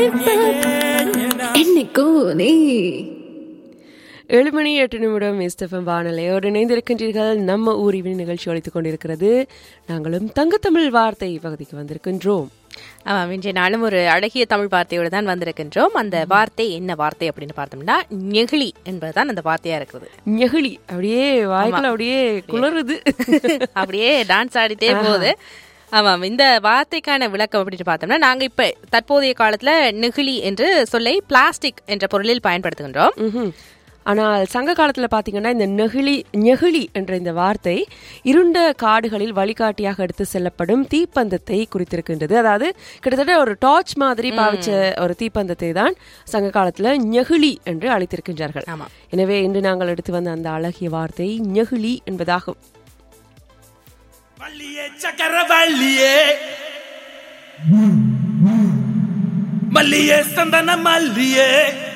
என்னைக்கோ நீ ஏழு மணி எட்டு நிமிடம் எஸ்டஃபம் வானலையோடு இணைந்திருக்கின்றீர்கள் நம்ம ஊரிவின் நிகழ்ச்சி அளித்துக் கொண்டிருக்கிறது நாங்களும் தங்கத்தமிழ் வார்த்தை பகுதிக்கு வந்திருக்கின்றோம் ஆமாம் இன்றைய நாளும் ஒரு அழகிய தமிழ் வார்த்தையோடு தான் வந்திருக்கின்றோம் அந்த வார்த்தை என்ன வார்த்தை அப்படின்னு பார்த்தோம்னா நெகிழி என்பதுதான் அந்த வார்த்தையா இருக்குது நெகிழி அப்படியே வாய்க்குள்ள அப்படியே குளறுது அப்படியே டான்ஸ் ஆடிட்டே போகுது ஆமாம் இந்த வார்த்தைக்கான விளக்கம் அப்படின்னு பார்த்தோம்னா நாங்க இப்ப தற்போதைய காலத்துல நெகிழி என்று சொல்லை பிளாஸ்டிக் என்ற பொருளில் பயன்படுத்துகின்றோம் ம்ஹும். ஆனால் சங்க காலத்துல பாத்தீங்கன்னா இந்த நெகிழி நெகிழி என்ற இந்த வார்த்தை இருண்ட காடுகளில் வழிகாட்டியாக எடுத்து செல்லப்படும் தீப்பந்தத்தை குறித்திருக்கின்றது அதாவது கிட்டத்தட்ட ஒரு டார்ச் மாதிரி பாவிச்ச ஒரு தீப்பந்தத்தை தான் சங்க காலத்துல நெகிழி என்று அழைத்திருக்கின்றார்கள் ஆமா. எனவே இன்று நாங்கள் எடுத்து வந்த அந்த அழகிய வார்த்தை நெகிழி என்பதாகும் வள்ளியே சக்கர வள்ளியே மல்லியே சந்தன மல்லியே